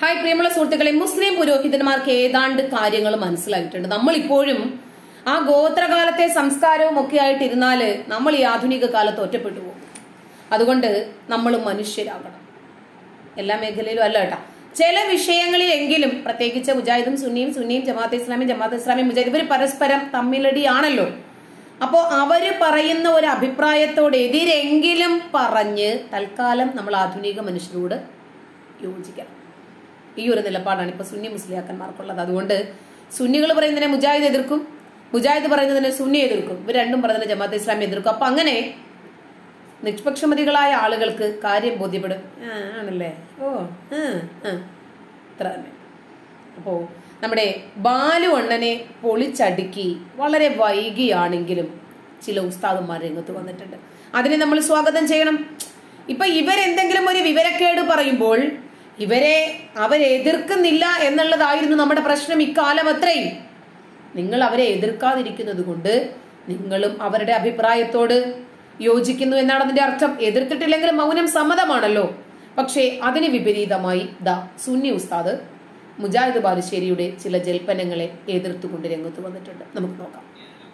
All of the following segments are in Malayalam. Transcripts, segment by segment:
ഹായ് പ്രിയമുള്ള സുഹൃത്തുക്കളെ മുസ്ലിം പുരോഹിതന്മാർക്ക് ഏതാണ്ട് കാര്യങ്ങൾ മനസ്സിലായിട്ടുണ്ട് നമ്മൾ ഇപ്പോഴും ആ ഗോത്രകാലത്തെ സംസ്കാരവും ഒക്കെ ആയിട്ടിരുന്നാല് നമ്മൾ ഈ ആധുനിക കാലത്ത് ഒറ്റപ്പെട്ടു പോകും അതുകൊണ്ട് നമ്മൾ മനുഷ്യരാകണം എല്ലാ മേഖലയിലും അല്ല കേട്ടാ ചില വിഷയങ്ങളിലെങ്കിലും പ്രത്യേകിച്ച് മുജാഹിദും സുന്നിയും സുന്നിയും ജമാഅത്ത് ഇസ്ലാമിയും ജമാഅത്ത് ഇസ്ലാമിയും മുജാഹിദ് ഇവർ പരസ്പരം തമ്മിലടിയാണല്ലോ അപ്പോ അവര് പറയുന്ന ഒരു അഭിപ്രായത്തോട് എതിരെങ്കിലും പറഞ്ഞ് തൽക്കാലം നമ്മൾ ആധുനിക മനുഷ്യരോട് യോജിക്കണം ഈ ഒരു നിലപാടാണ് ഇപ്പൊ സുന്നി മുസ്ലിയാക്കന്മാർക്കുള്ളത് അതുകൊണ്ട് സുന്നികൾ പറയുന്നതിനെ മുജാഹിദ് എതിർക്കും മുജാഹിദ് പറയുന്നതിനെ സുന്നി എതിർക്കും ഇവർ രണ്ടും പറയുന്നതിനെ ജമാഅത്ത് ഇസ്ലാമി എതിർക്കും അപ്പൊ അങ്ങനെ നിഷ്പക്ഷമതികളായ ആളുകൾക്ക് കാര്യം ബോധ്യപ്പെടും ആ, ആണല്ലേ ഓ ആ, ആ. ഇത്ര തന്നെ അപ്പോ നമ്മുടെ ബാലു അണ്ണനെ പൊളിച്ചടുക്കി വളരെ വൈകിയാണെങ്കിലും ചില ഉസ്താദന്മാർ രംഗത്ത് വന്നിട്ടുണ്ട് അതിനെ നമ്മൾ സ്വാഗതം ചെയ്യണം ഇപ്പൊ ഇവരെന്തെങ്കിലും ഒരു വിവരക്കേട് പറയുമ്പോൾ ഇവരെ അവരെതിർക്കുന്നില്ല എന്നുള്ളതായിരുന്നു നമ്മുടെ പ്രശ്നം ഇക്കാലം അത്രയും നിങ്ങൾ അവരെ എതിർക്കാതിരിക്കുന്നത് കൊണ്ട് നിങ്ങളും അവരുടെ അഭിപ്രായത്തോട് യോജിക്കുന്നു എന്നാണ് അതിന്റെ അർത്ഥം എതിർത്തിട്ടില്ലെങ്കിൽ മൗനം സമ്മതമാണല്ലോ പക്ഷേ അതിന് വിപരീതമായി ദാ സുന്നി ഉസ്താദ് മുജാഹിദ് ബാലുശ്ശേരിയുടെ ചില ജൽപ്പനങ്ങളെ എതിർത്തുകൊണ്ട് രംഗത്ത് വന്നിട്ടുണ്ട് നമുക്ക് നോക്കാം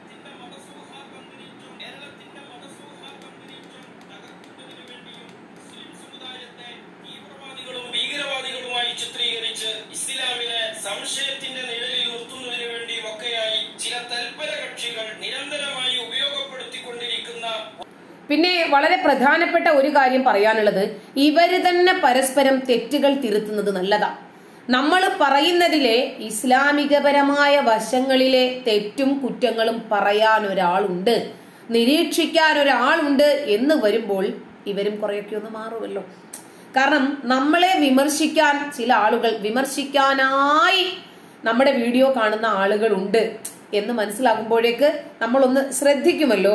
തീവ്രവാദികളും ഭീകരവാദികളുമായി ചിത്രീകരിച്ച് ഇസ്ലാമിനെ സംശയത്തിന്റെ നിഴലിൽ നിർത്തുന്നതിനു വേണ്ടിയും ഒക്കെയായി ചില തൽപര കക്ഷികൾ നിരന്തരമായി ഉപയോഗപ്പെടുത്തിക്കൊണ്ടിരിക്കുന്ന പിന്നെ വളരെ പ്രധാനപ്പെട്ട ഒരു കാര്യം പറയാനുള്ളത് ഇവര് തന്നെ പരസ്പരം തെറ്റുകൾ തിരുത്തുന്നത് നല്ലതാ നമ്മൾ പറയുന്നതിലെ ഇസ്ലാമികപരമായ വശങ്ങളിലെ തെറ്റും കുറ്റങ്ങളും പറയാൻ ഒരാളുണ്ട് നിരീക്ഷിക്കാൻ ഒരാളുണ്ട് എന്ന് വരുമ്പോൾ ഇവരും കുറെയൊക്കെ ഒന്ന് മാറുമല്ലോ കാരണം നമ്മളെ വിമർശിക്കാൻ ചില ആളുകൾ വിമർശിക്കാനായി നമ്മുടെ വീഡിയോ കാണുന്ന ആളുകളുണ്ട് എന്ന് മനസ്സിലാകുമ്പോഴേക്ക് നമ്മളൊന്ന് ശ്രദ്ധിക്കുമല്ലോ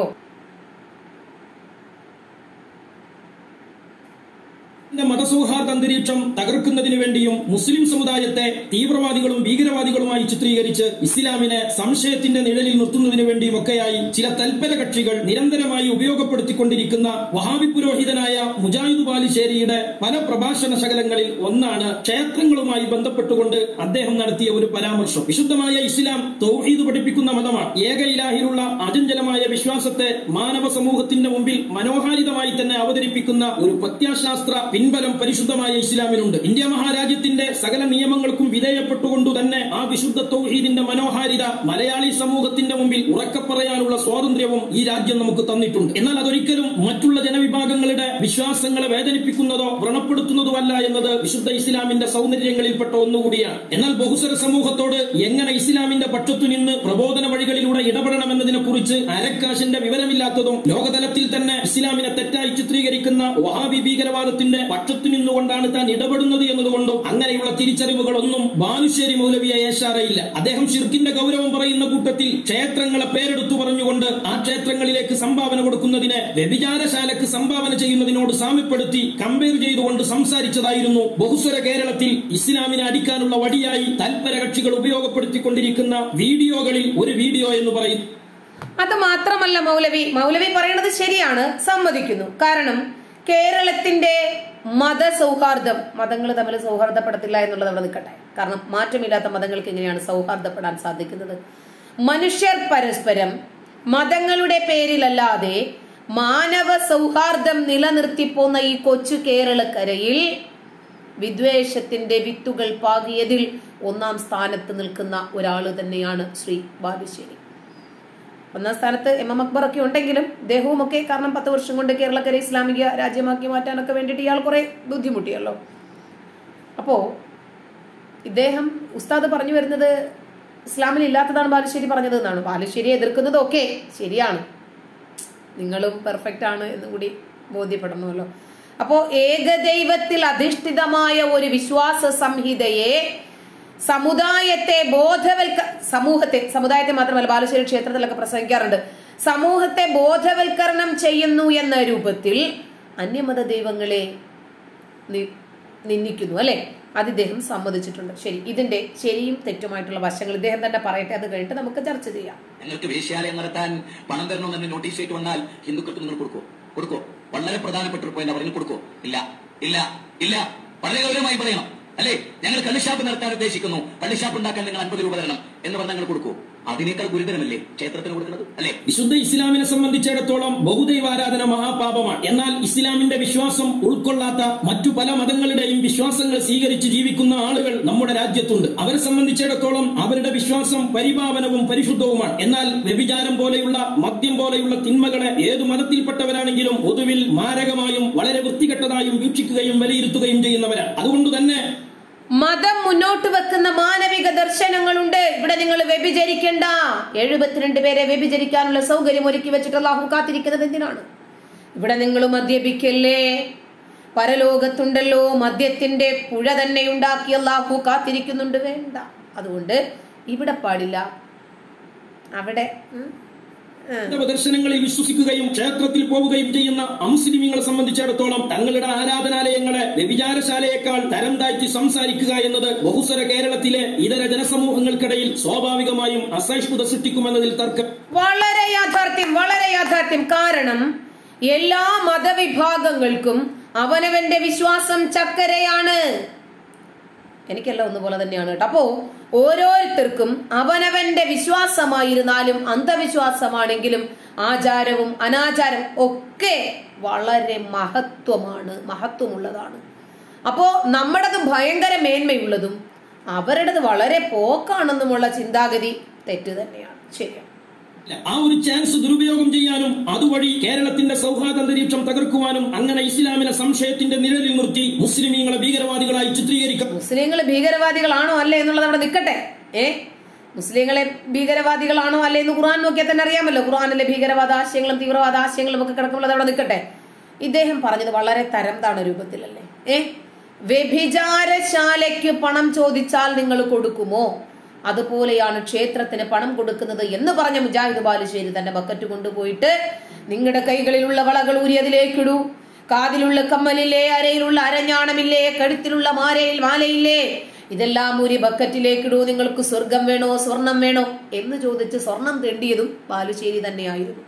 ന്റെ മതസൗഹാർദ്ദ അന്തരീക്ഷം തകർക്കുന്നതിനു വേണ്ടിയും മുസ്ലിം സമുദായത്തെ തീവ്രവാദികളും ഭീകരവാദികളുമായി ചിത്രീകരിച്ച് ഇസ്ലാമിനെ സംശയത്തിന്റെ നിഴലിൽ നിർത്തുന്നതിനു വേണ്ടിയും ഒക്കെയായി ചില തൽപര കക്ഷികൾ നിരന്തരമായി ഉപയോഗപ്പെടുത്തിക്കൊണ്ടിരിക്കുന്ന വഹാബി പുരോഹിതനായ മുജാഹിദ് ബാലിശ്ശേരിയുടെ പല പ്രഭാഷണ ശകലങ്ങളിൽ ഒന്നാണ് ക്ഷേത്രങ്ങളുമായി ബന്ധപ്പെട്ടുകൊണ്ട് അദ്ദേഹം നടത്തിയ ഒരു പരാമർശം വിശുദ്ധമായ ഇസ്ലാം തൗഹീദ് പഠിപ്പിക്കുന്ന മതമാണ് ഏക ഇലാഹിലുള്ള അചഞ്ചലമായ വിശ്വാസത്തെ മാനവ സമൂഹത്തിന്റെ മുമ്പിൽ മനോഹാരിതമായി തന്നെ അവതരിപ്പിക്കുന്ന ഒരു പ്രത്യാശാസ്ത്ര പിൻബലം പരിശുദ്ധമായ ഇസ്ലാമിനുണ്ട് ഇന്ത്യ മഹാരാജ്യത്തിന്റെ സകല നിയമങ്ങൾക്കും വിധേയപ്പെട്ടുകൊണ്ടു തന്നെ ആ വിശുദ്ധ തൗഹീദിന്റെ മനോഹാരിത മലയാളി സമൂഹത്തിന്റെ മുമ്പിൽ ഉറക്കെ പറയാനുള്ള സ്വാതന്ത്ര്യവും ഈ രാജ്യം നമുക്ക് തന്നിട്ടുണ്ട് എന്നാൽ അതൊരിക്കലും മറ്റുള്ള ജനവിഭാഗങ്ങളുടെ വിശ്വാസങ്ങളെ വേദനിപ്പിക്കുന്നതോ വ്രണപ്പെടുത്തുന്നതുമല്ല എന്നത് വിശുദ്ധ ഇസ്ലാമിന്റെ സൗന്ദര്യങ്ങളിൽപ്പെട്ട ഒന്നുകൂടിയാണ് എന്നാൽ ബഹുസ്വര സമൂഹത്തോട് എങ്ങനെ ഇസ്ലാമിന്റെ പക്ഷത്തു നിന്ന് പ്രബോധന വഴികളിലൂടെ ഇടപെടണമെന്നതിനെ കുറിച്ച് അരക്കാശിന്റെ വിവരമില്ലാത്തതും ലോകതലത്തിൽ തന്നെ ഇസ്ലാമിനെ തെറ്റായി ചിത്രീകരിക്കുന്ന വഹാബി ഭീകരവാദത്തിന്റെ പക്ഷത്തു നിന്നുകൊണ്ടാണ് താൻ ഇടപെടുന്നത് എന്നതുകൊണ്ടും അങ്ങനെയുള്ള തിരിച്ചറിവുകളൊന്നും ബാലുശ്ശേരി മൗലവിയെ ഏശാറയില്ല അദ്ദേഹം ഷിർക്കിന്റെ ഗൗരവം പറയുന്ന കൂട്ടത്തിൽ ക്ഷേത്രങ്ങളെ പേരെടുത്തു പറഞ്ഞുകൊണ്ട് ആ ക്ഷേത്രങ്ങളിലേക്ക് സംഭാവന കൊടുക്കുന്നതിനെ വ്യഭിചാരശാലക്ക് സംഭാവന ചെയ്യുന്നതിനോട് സാമ്യപ്പെടുത്തി കമ്പയർ ചെയ്തുകൊണ്ട് സംസാരിച്ചതായിരുന്നു ബഹുസ്വര കേരളത്തിൽ ഇസ്ലാമിനെ അടിക്കാനുള്ള വടിയായി തൽപര കക്ഷികൾ ഉപയോഗപ്പെടുത്തിക്കൊണ്ടിരിക്കുന്ന വീഡിയോകളിൽ ഒരു വീഡിയോ എന്ന് പറയുന്നു അത് മാത്രമല്ല മൗലവി മൗലവി പറയുന്നത് ശരിയാണ് സമ്മതിക്കുന്നു കാരണം കേരളത്തിന്റെ മതസൗഹാർദ്ദം മതങ്ങൾ തമ്മിൽ സൗഹാർദ്ദപ്പെടത്തില്ല എന്നുള്ളത് അവിടെ നിൽക്കട്ടെ കാരണം മാറ്റമില്ലാത്ത മതങ്ങൾക്ക് എങ്ങനെയാണ് സൗഹാർദ്ദപ്പെടാൻ സാധിക്കുന്നത് മനുഷ്യർ പരസ്പരം മതങ്ങളുടെ പേരിലല്ലാതെ മാനവ സൗഹാർദ്ദം നിലനിർത്തിപ്പോന്ന ഈ കൊച്ചു കേരളക്കരയിൽ വിദ്വേഷത്തിന്റെ വിത്തുകൾ പാകിയതിൽ ഒന്നാം സ്ഥാനത്ത് നിൽക്കുന്ന ഒരാൾ തന്നെയാണ് ശ്രീ ബാലുശ്ശേരി ഒന്നാം സ്ഥാനത്ത് എം എം അക്ബർ ഒക്കെ ഉണ്ടെങ്കിലും ഇദ്ദേഹവും ഒക്കെ കാരണം പത്ത് വർഷം കൊണ്ട് കേരളക്കര ഇസ്ലാമിക രാജ്യമാക്കി മാറ്റാനൊക്കെ വേണ്ടിയിട്ട് ഇയാൾ കുറെ ബുദ്ധിമുട്ടിയല്ലോ അപ്പോ ഇദ്ദേഹം ഉസ്താദ് പറഞ്ഞു വരുന്നത് ഇസ്ലാമിൽ ഇല്ലാത്തതാണ് ബാലുശ്ശേരി പറഞ്ഞത് എന്നാണ് ബാലുശ്ശേരി എതിർക്കുന്നത് ഒക്കെ ശരിയാണ് നിങ്ങളും പെർഫെക്റ്റ് ആണ് എന്നും കൂടി ബോധ്യപ്പെടണമല്ലോ അപ്പോ ഏകദൈവത്തിൽ അധിഷ്ഠിതമായ ഒരു വിശ്വാസ സംഹിതയെ സമുദായത്തെ ബോധവൽക്ക സമൂഹത്തെ സമുദായത്തെ മാത്രമല്ല ബാലുശ്ശേരി ക്ഷേത്രത്തിലൊക്കെ പ്രസംഗിക്കാറുണ്ട് സമൂഹത്തെ ബോധവൽക്കരണം ചെയ്യുന്നു എന്ന രൂപത്തിൽ അന്യമത ദൈവങ്ങളെ നി- നിന്ദിക്കുന്നു അല്ലെ അത് ഇദ്ദേഹം സമ്മതിച്ചിട്ടുണ്ട് ശരി ഇതിന്റെ ശരിയും തെറ്റുമായിട്ടുള്ള വശങ്ങൾ ഇദ്ദേഹം തന്നെ പറയട്ടെ അത് കഴിഞ്ഞിട്ട് നമുക്ക് ചർച്ച ചെയ്യാം ഞങ്ങൾക്ക് വേശ്യാലയം നടത്താൻ പണം തരണമെന്ന് നോട്ടീസ് ആയിട്ട് വന്നാൽ ഹിന്ദുക്കൾക്ക് നിങ്ങൾ കൊടുക്കോ കൊടുക്കോ വളരെ പ്രധാനപ്പെട്ട ഒരു പോയിന്റ് അവർക്ക് കൊടുക്കോ ഇല്ല ഇല്ല ഇല്ല വളരെ ഗൗരവമായി പറയണം അല്ലേ ഞങ്ങൾ കള്ളിഷാപ്പ് നടത്താൻ ഉദ്ദേശിക്കുന്നു കള്ളിഷാപ്പ് ഉണ്ടാക്കാൻ നിങ്ങൾ അൻപത് രൂപ തരണം എന്ന് പറഞ്ഞാൽ ഞങ്ങൾ കൊടുക്കൂ അതിനേക്കാൾ ഗുരുതരമല്ലേ ക്ഷേത്രത്തിന് കൊടുക്കുന്നത് അല്ലേ വിശുദ്ധ ഇസ്ലാമിനെ സംബന്ധിച്ചിടത്തോളം ബഹുദൈവാരാധന മഹാപാപമാണ് എന്നാൽ ഇസ്ലാമിന്റെ വിശ്വാസം ഉൾക്കൊള്ളാത്ത മറ്റു പല മതങ്ങളുടെയും വിശ്വാസങ്ങൾ സ്വീകരിച്ച് ജീവിക്കുന്ന ആളുകൾ നമ്മുടെ രാജ്യത്തുണ്ട് അവരെ സംബന്ധിച്ചിടത്തോളം അവരുടെ വിശ്വാസം പരിപാവനവും പരിശുദ്ധവുമാണ് എന്നാൽ വ്യഭിചാരം പോലെയുള്ള മദ്യം പോലെയുള്ള തിന്മകളെ ഏതു മതത്തിൽപ്പെട്ടവരാണെങ്കിലും പൊതുവിൽ മാരകമായും വളരെ വൃത്തികെട്ടതായും വീക്ഷിക്കുകയും വിലയിരുത്തുകയും ചെയ്യുന്നവരാണ് അതുകൊണ്ട് തന്നെ മതം മുന്നോട്ട് വെക്കുന്ന മാനവിക ദർശനങ്ങളുണ്ട് ഇവിടെ നിങ്ങൾ വ്യഭിചരിക്കണ്ട എഴുപത്തിരണ്ട് പേരെ വ്യഭിചരിക്കാനുള്ള സൗകര്യം ഒരുക്കി വെച്ചിട്ട് അള്ളാഹു കാത്തിരിക്കുന്നത് എന്തിനാണ് ഇവിടെ നിങ്ങൾ മദ്യപിക്കല്ലേ പരലോകത്തുണ്ടല്ലോ മദ്യത്തിന്റെ പുഴ തന്നെ ഉണ്ടാക്കി അള്ളാഹു കാത്തിരിക്കുന്നുണ്ട് വേണ്ട അതുകൊണ്ട് ഇവിടെ പാടില്ല അവിടെ ഉം, ഉം. ദർശനങ്ങളിൽ വിശ്വസിക്കുകയും ക്ഷേത്രത്തിൽ പോവുകയും ചെയ്യുന്ന അമുസ്ലിമീങ്ങളെ സംബന്ധിച്ചിടത്തോളം തങ്ങളുടെ ആരാധനാലയങ്ങളെ വ്യഭിചാരശാലയേക്കാൾ തരം താഴ്ത്തി സംസാരിക്കുക എന്നത് ബഹുസ്വര കേരളത്തിലെ ഇതര ജനസമൂഹങ്ങൾക്കിടയിൽ സ്വാഭാവികമായും അസഹിഷ്ണുത സൃഷ്ടിക്കുമെന്നതിൽ തർക്കം വളരെ യാഥാർത്ഥ്യം വളരെ യാഥാർത്ഥ്യം കാരണം എല്ലാ മതവിഭാഗങ്ങൾക്കും അവനവന്റെ വിശ്വാസം ചക്കരയാണ് എനിക്കെല്ലാം ഒന്നുപോലെ തന്നെയാണ് കേട്ടോ അപ്പോ ഓരോരുത്തർക്കും അവനവന്റെ വിശ്വാസമായിരുന്നാലും അന്ധവിശ്വാസമാണെങ്കിലും ആചാരവും അനാചാരം ഒക്കെ വളരെ മഹത്വമാണ് മഹത്വമുള്ളതാണ് അപ്പോ നമ്മുടേത് ഭയങ്കര മേന്മയുള്ളതും അവരുടേത് വളരെ പോക്കാണെന്നുമുള്ള ചിന്താഗതി തെറ്റ് തന്നെയാണ് ശരിയാണ് ആ ഒരു ചാൻസ് ദുരുപയോഗം ചെയ്യാനും അതുവഴി കേരളത്തിന്റെ സൗഹാർദ്ദ അന്തരീക്ഷം തകർക്കുവാനും അങ്ങനെ ഇസ്ലാമിനെ സംശയത്തിന്റെ നിഴലിൽ നിർത്തി മുസ്ലിമീങ്ങളെ ഭീകരവാദികളായി ചിത്രീകരിക്കും മുസ്ലിങ്ങൾ ഭീകരവാദികളാണോ അല്ലേ എന്നുള്ളത് അവിടെ നിൽക്കട്ടെ ഏ മുസ്ലിങ്ങളെ ഭീകരവാദികളാണോ അല്ലേ എന്ന് ഖുർആൻ നോക്കിയാൽ തന്നെ അറിയാമല്ലോ ഖുർആനിലെ ഭീകരവാദ ആശയങ്ങളും തീവ്രവാദ ആശയങ്ങളും ഒക്കെ കിടക്കുമ്പോൾ അവിടെ നിൽക്കട്ടെ ഇദ്ദേഹം പറഞ്ഞത് വളരെ തരം താണ രൂപത്തിലല്ലേ ഏ വ്യഭിചാരശാലയ്ക്ക് പണം ചോദിച്ചാൽ നിങ്ങൾ കൊടുക്കുമോ അതുപോലെയാണ് ക്ഷേത്രത്തിന് പണം കൊടുക്കുന്നത് എന്ന് പറഞ്ഞ മുജാഹിദ് ബാലുശ്ശേരി തന്റെ ബക്കറ്റ് കൊണ്ടുപോയിട്ട് നിങ്ങളുടെ കൈകളിലുള്ള വളകൾ ഊരി അതിലേക്കിടൂ കാതിലുള്ള കമ്മലില്ലേ അരയിലുള്ള അരഞ്ഞാണമില്ലേ കഴുത്തിലുള്ള മാരയിൽ മാലയില്ലേ ഇതെല്ലാം ഒരു ബക്കറ്റിലേക്കിടൂ നിങ്ങൾക്ക് സ്വർഗം വേണോ സ്വർണം വേണോ എന്ന് ചോദിച്ച് സ്വർണം തെണ്ടിയതും ബാലുശ്ശേരി തന്നെയായിരുന്നു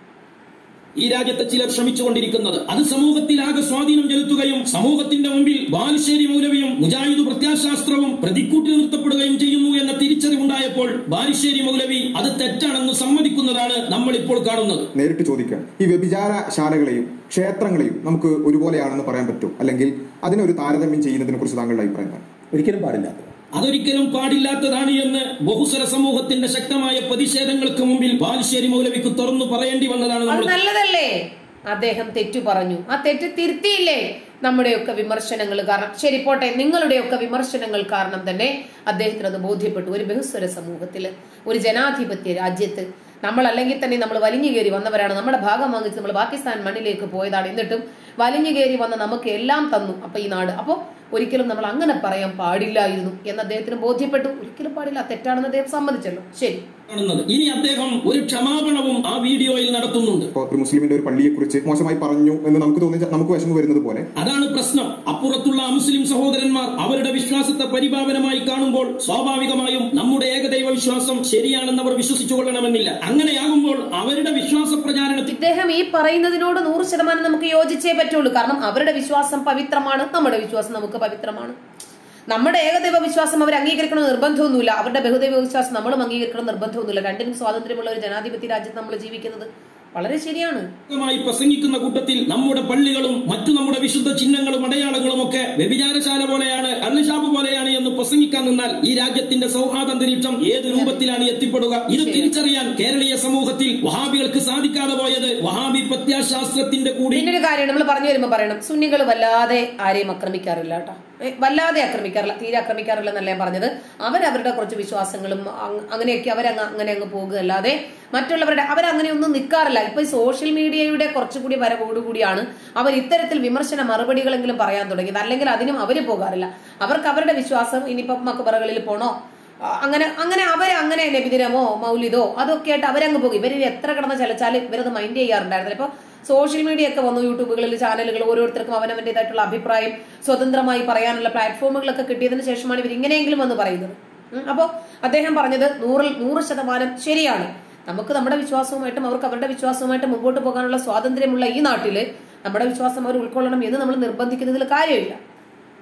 ഈ രാജ്യത്തെ ചിലർ ശ്രമിച്ചുകൊണ്ടിരിക്കുന്നത് അത് സമൂഹത്തിലാകെ സ്വാധീനം ചെലുത്തുകയും സമൂഹത്തിന്റെ മുമ്പിൽ ബാലുശ്ശേരി മൗലവിയും മുജാഹിദ് പ്രത്യാശാസ്ത്രവും പ്രതിക്കൂട്ടിൽ നിർത്തപ്പെടുകയും ചെയ്യുന്നു എന്ന തിരിച്ചറിവുണ്ടായപ്പോൾ ബാലുശ്ശേരി മൗലവി അത് തെറ്റാണെന്ന് സമ്മതിക്കുന്നതാണ് നമ്മൾ ഇപ്പോൾ കാണുന്നത് നേരിട്ട് ചോദിക്കാം ഈ വ്യഭിചാര ശാലകളെയും ക്ഷേത്രങ്ങളെയും നമുക്ക് ഒരുപോലെയാണെന്ന് പറയാൻ പറ്റും അല്ലെങ്കിൽ അതിനൊരു താരതമ്യം ചെയ്യുന്നതിനെ കുറിച്ച് താങ്കളുടെ അഭിപ്രായം എന്താണ് ഒരിക്കലും പാടില്ലാത്തത് അതൊരിക്കലും പാടില്ലാത്തതാണ് എന്ന് ബഹുസ്വര സമൂഹത്തിന്റെ ശക്തമായ പ്രതിഷേധങ്ങൾക്ക് മുമ്പിൽ ബാലുശ്ശേരി മൗലവിക്ക് തുറന്നു പറയേണ്ടി വന്നതാണ് അത് നമ്മൾ നല്ലതല്ലേ അദ്ദേഹം തെറ്റു പറഞ്ഞു ആ തെറ്റ് തിരുത്തിയില്ലേ നമ്മുടെയൊക്കെ വിമർശനങ്ങൾ കാരണം ശരി പോട്ടെ നിങ്ങളുടെയൊക്കെ വിമർശനങ്ങൾ കാരണം തന്നെ അദ്ദേഹത്തിന് അത് ബോധ്യപ്പെട്ടു ഒരു ബഹുസ്വര സമൂഹത്തില് ഒരു ജനാധിപത്യ രാജ്യത്ത് നമ്മൾ അല്ലെങ്കിൽ തന്നെ നമ്മൾ വലിഞ്ഞു കയറി വന്നവരാണ് നമ്മുടെ ഭാഗം വാങ്ങിച്ച് നമ്മൾ പാകിസ്ഥാൻ മണ്ണിലേക്ക് പോയതാണ് എന്നിട്ടും വലിഞ്ഞു കയറി വന്ന നമുക്ക് എല്ലാം തന്നു അപ്പൊ ഈ നാട് അപ്പോ ഒരിക്കലും നമ്മൾ അങ്ങനെ പറയാൻ പാടില്ലായിരുന്നു എന്ന് അദ്ദേഹത്തിന് ബോധ്യപ്പെട്ടു ഒരിക്കലും പാടില്ല തെറ്റാണെന്ന് അദ്ദേഹം സമ്മതിച്ചല്ലോ ശരി കാണുന്നത് ഇനി അദ്ദേഹം ഒരു ക്ഷമാപണവും ആ വീഡിയോയിൽ നടത്തുന്നുണ്ട് ഇപ്പോൾ ഒരു മുസ്ലിമിന്റെ ഒരു പള്ളിയെക്കുറിച്ച് മോശമായി പറഞ്ഞു എന്ന് നമുക്ക് തോന്നി നമുക്ക് വിഷമം വരുന്നത് പോലെ അതാണ് പ്രശ്നം അപ്പുറത്തുള്ള മുസ്ലിം സഹോദരന്മാർ അവരുടെ വിശ്വാസത്തെ പരിപാലനമായി കാണുമ്പോൾ സ്വാഭാവികമായും നമ്മുടെ ഏകദൈവ വിശ്വാസം ശരിയാണെന്ന് അവർ വിശ്വസിച്ചു കൊള്ളണമെന്നില്ല അങ്ങനെയാകുമ്പോൾ അവരുടെ വിശ്വാസ പ്രചാരണത്തിൽ ഇദ്ദേഹം ഈ പറയുന്നതിനോട് നൂറ് ശതമാനം നമുക്ക് യോജിച്ചേ പറ്റുള്ളൂ കാരണം അവരുടെ വിശ്വാസം പവിത്രമാണ് നമ്മുടെ വിശ്വാസം നമുക്ക് പവിത്രമാണ് നമ്മുടെ ഏകദൈവ വിശ്വാസം അവർ അംഗീകരിക്കണം എന്ന് നിർബന്ധമൊന്നുമില്ല അവരുടെ ബഹുദൈവ വിശ്വാസം നമ്മളും അംഗീകരിക്കണം എന്ന് നിർബന്ധമൊന്നുമില്ല രണ്ടിനും സ്വാതന്ത്ര്യമുള്ള ഒരു ജനാധിപത്യ രാജ്യത്ത് നമ്മൾ ജീവിക്കുന്നത് വളരെ ശരിയാണ് മായി പ്രസംഗിക്കുന്ന കൂട്ടത്തിൽ നമ്മുടെ പള്ളികളും മറ്റു നമ്മുടെ വിശുദ്ധ ചിഹ്നങ്ങളും അടയാളങ്ങളും ഒക്കെ വ്യഭിചാരശാല പോലെയാണ് കള്ളുഷാപ്പ് പോലെയാണ് എന്ന് പ്രസംഗിക്കാൻ നിന്നാൽ ഈ രാജ്യത്തിന്റെ സൗഹാർദ്ദ അന്തരീക്ഷം ഏത് രൂപത്തിലാണ് എത്തിപ്പെടുക ഇത് തിരിച്ചറിയാൻ കേരളീയ സമൂഹത്തിൽ വഹാബികൾക്ക് സാധിക്കാതെ പോയത് വഹാബി പ്രത്യാശാസ്ത്രത്തിന്റെ കൂടി പിന്നെ ഒരു കാര്യം നമ്മൾ പറഞ്ഞു വരുമ്പോൾ പറയണം സുന്നികൾ വല്ലാതെ ആരെയും ആക്രമിക്കാറില്ല കേട്ടോ ഏ, വല്ലാതെ ആക്രമിക്കാറില്ല തീരെ ആക്രമിക്കാറില്ല എന്നല്ല ഞാൻ പറഞ്ഞത് അവരവരുടെ കുറച്ച് വിശ്വാസങ്ങളും അങ് അങ്ങനെയൊക്കെ അവരങ്ങ് അങ്ങനെ അങ്ങ് പോകുക അല്ലാതെ മറ്റുള്ളവരുടെ അവരങ്ങനെ ഒന്നും നിൽക്കാറില്ല ഇപ്പൊ ഈ സോഷ്യൽ മീഡിയയുടെ കുറച്ചുകൂടി വരവോടുകൂടിയാണ് അവർ ഇത്തരത്തിൽ വിമർശന മറുപടികളെങ്കിലും പറയാൻ തുടങ്ങിയത് അല്ലെങ്കിൽ അതിനും അവര് പോകാറില്ല അവർക്ക് അവരുടെ വിശ്വാസം ഇനിയിപ്പോ മക്കബറകളിൽ പോണോ ആ, അങ്ങനെ അങ്ങനെ അവർ അങ്ങനെ നബിദിനമോ മൗലിദോ അതൊക്കെ ആയിട്ട് അവരങ്ങ് പോകും ഇവർ എത്ര കിടന്ന് ചലച്ചാലും ഇവരത് മൈൻഡ് ചെയ്യാറുണ്ടായിരുന്നില്ല ഇപ്പൊ സോഷ്യൽ മീഡിയ ഒക്കെ വന്നു യൂട്യൂബുകളിൽ ചാനലുകൾ ഓരോരുത്തർക്കും അവനവന്റേതായിട്ടുള്ള അഭിപ്രായം സ്വതന്ത്രമായി പറയാനുള്ള പ്ലാറ്റ്ഫോമുകളൊക്കെ കിട്ടിയതിന് ശേഷമാണ് ഇവർ ഇങ്ങനെയെങ്കിലും വന്ന് പറയുന്നത് ഉം, അപ്പോ അദ്ദേഹം പറഞ്ഞത് നൂറിൽ നൂറ് ശതമാനം ശരിയാണ് നമുക്ക് നമ്മുടെ വിശ്വാസവുമായിട്ടും അവർക്ക് അവരുടെ വിശ്വാസവുമായിട്ട് മുമ്പോട്ട് പോകാനുള്ള സ്വാതന്ത്ര്യമുള്ള ഈ നാട്ടില് നമ്മുടെ വിശ്വാസം അവർ ഉൾക്കൊള്ളണം എന്ന് നമ്മൾ നിർബന്ധിക്കുന്നതിൽ കാര്യമില്ല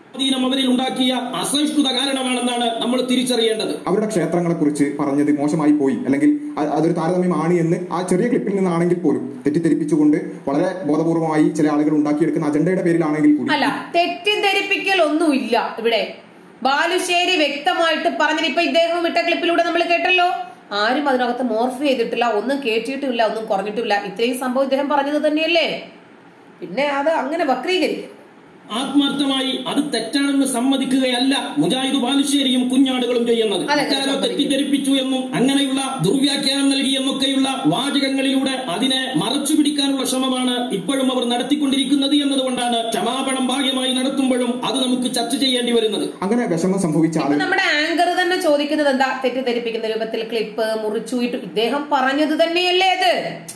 സ്വാധീനം അവരിൽ ഉണ്ടാക്കിയ അസഹിഷ്ണുത കാരണമാണെന്നാണ് നമ്മൾ തിരിച്ചറിയേണ്ടത് അവരുടെ ക്ഷേത്രങ്ങളെ കുറിച്ച് പറഞ്ഞത് മോശമായി പോയി അല്ലെങ്കിൽ അ- അതൊരു താരതമ്യമാണ് എന്ന് ആ ചെറിയ ക്ലിപ്പിൽ നിന്നാണെങ്കിൽ പോലും തെറ്റിദ്ധരിപ്പിച്ചുകൊണ്ട് വളരെ ബോധപൂർവമായി ചില ആളുകൾ ഉണ്ടാക്കിയെടുക്കുന്ന അജണ്ടയുടെ പേരിലാണെങ്കിൽ കൂടി അല്ല തെറ്റിദ്ധരിപ്പിക്കൽ ഒന്നുമില്ല ഇവിടെ ബാലുശ്ശേരി വ്യക്തമായിട്ട് പറഞ്ഞത് ഇപ്പൊ ഇദ്ദേഹം ഇട്ട ക്ലിപ്പിലൂടെ നമ്മൾ കേട്ടല്ലോ ആരും അതിനകത്ത് മോർഫ് ചെയ്തിട്ടില്ല ഒന്നും കേട്ടിട്ടുമില്ല ഒന്നും കുറഞ്ഞിട്ടില്ല ഇത്രയും സംഭവം ഇദ്ദേഹം പറഞ്ഞത് തന്നെയല്ലേ പിന്നെ അത് അങ്ങനെ വക്രീകരിക്കും ആത്മാർത്ഥമായി അത് തെറ്റാണെന്ന് സമ്മതിക്കുകയല്ല മുജാഹിദ് ബാലുശ്ശേരിയും കുഞ്ഞാടുകളും ചെയ്യുന്നത് അതെ, മറ്റാരോ സമ്മതിക്കുന്നു. തെറ്റിദ്ധരിപ്പിച്ചു എന്നും അങ്ങനെയുള്ള ദുർവ്യാഖ്യാനം നൽകി എന്നൊക്കെയുള്ള വാചകങ്ങളിലൂടെ അതിനെ മറച്ചു പിടിക്കാനുള്ള ശ്രമമാണ് ഇപ്പോഴും അവർ നടത്തിക്കൊണ്ടിരിക്കുന്നത് എന്നതുകൊണ്ടാണ് ക്ഷമാപണം ഭാഗ്യമായി നടത്തുമ്പോഴും അത് നമുക്ക് ചർച്ച ചെയ്യേണ്ടി വരുന്നത് അങ്ങനെ വിഷമം സംഭവിച്ച ഇപ്പൊ ആളുകൾ നമ്മുടെ ആങ്കർ തന്നെ ചോദിക്കുന്നത് എന്താ തെറ്റിദ്ധരിപ്പിക്കുന്ന രൂപത്തിൽ ക്ലിപ്പ് മുറിച്ചു ഇട്ടു ഇദ്ദേഹം പറഞ്ഞത് തന്നെയല്ലേ അത്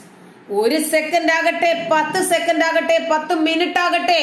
ഒരു സെക്കൻഡ് ആകട്ടെ പത്ത് സെക്കൻഡ് ആകട്ടെ പത്ത് മിനിറ്റ് ആകട്ടെ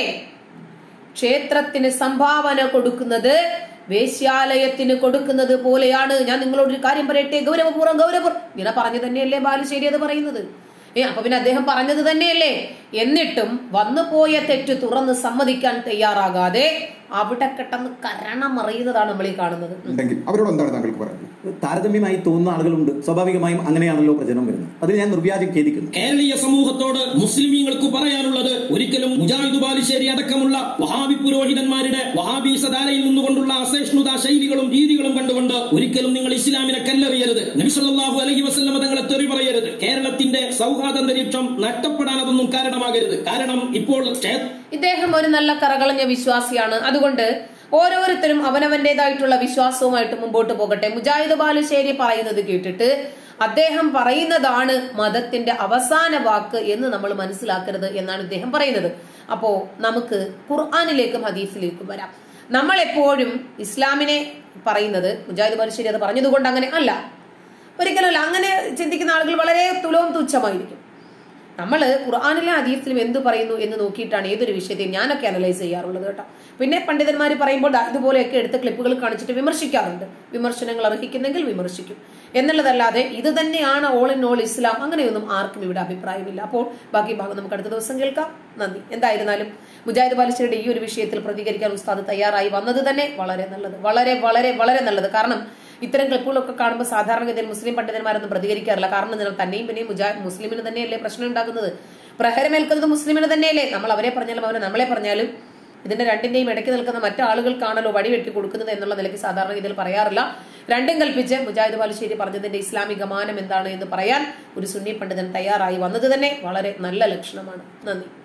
ക്ഷേത്രത്തിന് സംഭാവന കൊടുക്കുന്നത് വേശ്യാലയത്തിന് കൊടുക്കുന്നത് പോലെയാണ് ഞാൻ നിങ്ങളോട് ഒരു കാര്യം പറയട്ടെ ഗൗരവപൂർവ്വം ഗൗരവപൂർവ്വം ഇങ്ങനെ പറഞ്ഞു തന്നെയല്ലേ ബാലുശ്ശേരി അത് പറയുന്നത് ഏ അപ്പൊ പിന്നെ അദ്ദേഹം പറഞ്ഞത് തന്നെയല്ലേ എന്നിട്ടും വന്നുപോയ തെറ്റ് തുറന്ന് സമ്മതിക്കാൻ തയ്യാറാകാതെ അവിടെ കിടന്ന് കരണമറിയുന്നതാണ് നമ്മൾ ഈ കാണുന്നത് ഉണ്ടെങ്കിൽ അവരോട് എന്താണ് താങ്കൾക്ക് പറയുന്നത് താരതമ്യമായി തോന്നുന്ന ആളുകളുണ്ട് സ്വാഭാവികമായും അങ്ങനെയാണല്ലോ പ്രചരണം വരുന്നത് അതിൽ ഞാൻ നിർവ്യാജം ഖേദിക്കുന്നു കേരളീയ സമൂഹത്തോട് മുസ്ലിമീങ്ങൾക്ക് പറയാനുള്ളത് ഒരിക്കലും മുജാഹിദ് ബാലുശ്ശേരി അടക്കമുള്ള വഹാബി പുരോഹിതന്മാരുടെ വഹാബി സദാലയിൽ നിന്നുകൊണ്ടുള്ള അസഹിഷ്ണുത ശൈലികളും രീതികളും കണ്ടുകൊണ്ട് ഒരിക്കലും നിങ്ങൾ ഇസ്ലാമിനെ കല്ലെറിയരുത് നബിസല്ലാഹു അലഹി വസ്ലമ തങ്ങളെ തെറി പറയരുത് കേരളത്തിന്റെ സൗഹാർദ്ദന്തരീക്ഷം നഷ്ടപ്പെടാൻ അതൊന്നും കാരണമാകരുത് കാരണം ഇപ്പോൾ ക്ഷേ- ഇദ്ദേഹം ഒരു നല്ല കറകളഞ്ഞ വിശ്വാസിയാണ് അതുകൊണ്ട് ഓരോരുത്തരും അവനവന്റേതായിട്ടുള്ള വിശ്വാസവുമായിട്ട് മുമ്പോട്ട് പോകട്ടെ മുജാഹിദ് ബാലുശ്ശേരി പറയുന്നത് കേട്ടിട്ട് അദ്ദേഹം പറയുന്നതാണ് മതത്തിന്റെ അവസാന വാക്ക് എന്ന് നമ്മൾ മനസ്സിലാക്കരുത് എന്നാണ് ഇദ്ദേഹം പറയുന്നത് അപ്പോ നമുക്ക് ഖുർആാനിലേക്കും ഹദീസിലേക്കും വരാം നമ്മൾ എപ്പോഴും ഇസ്ലാമിനെ പറയുന്നത് മുജാഹിദ് ബാലുശ്ശേരി അത് പറഞ്ഞതുകൊണ്ട് അങ്ങനെ അല്ല ഒരിക്കലുമല്ല അങ്ങനെ ചിന്തിക്കുന്ന ആളുകൾ വളരെ തുലവും തുച്ഛമായിരിക്കും നമ്മൾ ഖുർആാനിലെ ഹദീസിലും എന്ത് പറയുന്നു എന്ന് നോക്കിയിട്ടാണ് ഏതൊരു വിഷയത്തെയും ഞാനൊക്കെ അനലൈസ് ചെയ്യാറുള്ളത് കേട്ടോ പിന്നെ പണ്ഡിതന്മാർ പറയുമ്പോൾ ദാ ഇതുപോലെയൊക്കെ എടുത്ത ക്ലിപ്പുകൾ കാണിച്ചിട്ട് വിമർശിക്കാറുണ്ട് വിമർശനങ്ങൾ അർഹിക്കുന്നെങ്കിൽ വിമർശിക്കും എന്നുള്ളതല്ലാതെ ഇത് തന്നെയാണ് ഓൾ ഇൻ ഓൾ ഇസ്ലാം അങ്ങനെയൊന്നും ആർക്കും ഇവിടെ അഭിപ്രായമില്ല അപ്പോൾ ബാക്കി ഭാഗം നമുക്ക് അടുത്ത ദിവസം കേൾക്കാം നന്ദി എന്തായിരുന്നാലും മുജാഹിദ് ബാലിശ്ശേരിയുടെ ഈ ഒരു വിഷയത്തിൽ പ്രതികരിക്കാൻ ഉസ്താദ് തയ്യാറായി വന്നത് തന്നെ വളരെ നല്ലത് വളരെ വളരെ വളരെ നല്ലത് കാരണം ഇത്തരം ക്ലിപ്പുകളൊക്കെ കാണുമ്പോൾ സാധാരണഗതിയിൽ മുസ്ലിം പണ്ഡിതന്മാരൊന്നും പ്രതികരിക്കാറില്ല കാരണം നിങ്ങൾ തന്നെയും പിന്നെയും മുജാ മുസ്ലിമിന് തന്നെയല്ലേ പ്രശ്നം ഉണ്ടാക്കുന്നത് പ്രഹരമേൽക്കുന്നത് മുസ്ലിമിന് തന്നെയല്ലേ നമ്മൾ അവരെ പറഞ്ഞാലും അവരെ നമ്മളെ പറഞ്ഞാലും ഇതിന്റെ രണ്ടിന്റെയും ഇടയ്ക്ക് നിൽക്കുന്ന മറ്റാളുകൾക്കാണല്ലോ വടി വെട്ടി കൊടുക്കുന്നത് എന്നുള്ള നിലയ്ക്ക് സാധാരണഗതിയിൽ പറയാറില്ല രണ്ടും കൽപ്പിച്ച് മുജാഹിദ് ബാലുശ്ശേരി പറഞ്ഞതിന്റെ ഇസ്ലാമിക മാനം എന്താണ് എന്ന് പറയാൻ ഒരു സുന്നി പണ്ഡിതൻ തയ്യാറായി വന്നത് തന്നെ വളരെ നല്ല ലക്ഷണമാണ് നന്ദി